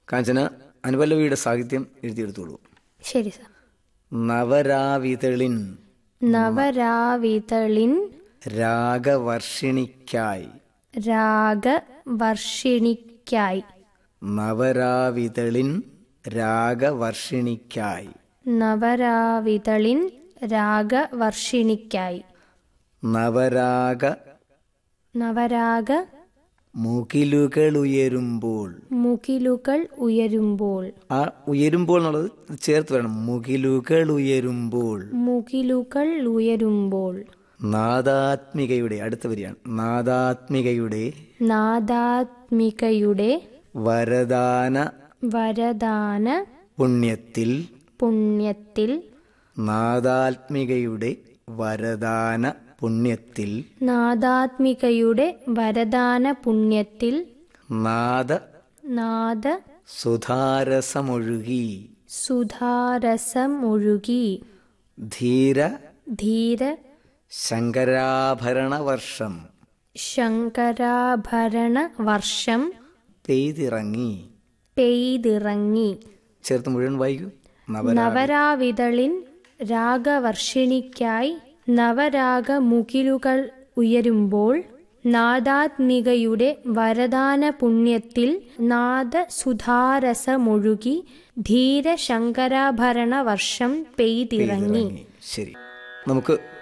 കാഞ്ചന അനുപല്ലവിയുടെ സാഹിത്യം എഴുതിയെടുത്തോളൂ ശരി സാർ നവരാവിതളിൻ നവരാവിതളിൻ രാഗവർഷിണിക്കായി രാഗവർഷിണിക്കായി നവരാവിതളിൻ രാഗവർഷിണിക്കായി നവരാവിതളിൻ രാഗവർഷിണിക്കായി നവരാഗ നവരാഗ മുകിലുകളുയരുമ്പോൾ മുകിലുകൾ ഉയരുമ്പോൾ ആ ഉയരുമ്പോൾ എന്നുള്ളത് ചേർത്ത് വേണം മുകിലുകൾ ഉയരുമ്പോൾ മുകിലുകൾ ഉയരുമ്പോൾ നാദാത്മികയുടെ അടുത്ത വരിയാണ് നാദാത്മികയുടെ നാദാത്മികയുടെ വരദാന വരദാന പുണ്യത്തിൽ പുണ്യത്തിൽ നാദാത്മികയുടെ വരദാന പുണ്യത്തിൽ നാദാത്മികയുടെ വരദാന പുണ്യത്തിൽ നാദ നാദ സുധാരസമൊഴുകി സുധാരസമൊഴുകി ധീര ധീര ശങ്കരാഭരണ വർഷം ശങ്കരാഭരണ വർഷം പെയ്തിറങ്ങി പെയ്തിറങ്ങി ചേർത്ത് മുഴുവൻ വായിക്കൂ നവരാ നവരാവിതളിൻ രാഗവർഷിണിക്കായി നവരാഗമുകിലുകൾ ഉയരുമ്പോൾ നാദാത്മികയുടെ വരദാന പുണ്യത്തിൽ നാദസുധാരസമൊഴുകി ധീര ശങ്കരാഭരണ വർഷം പെയ്തിറങ്ങി ശരി നമുക്ക്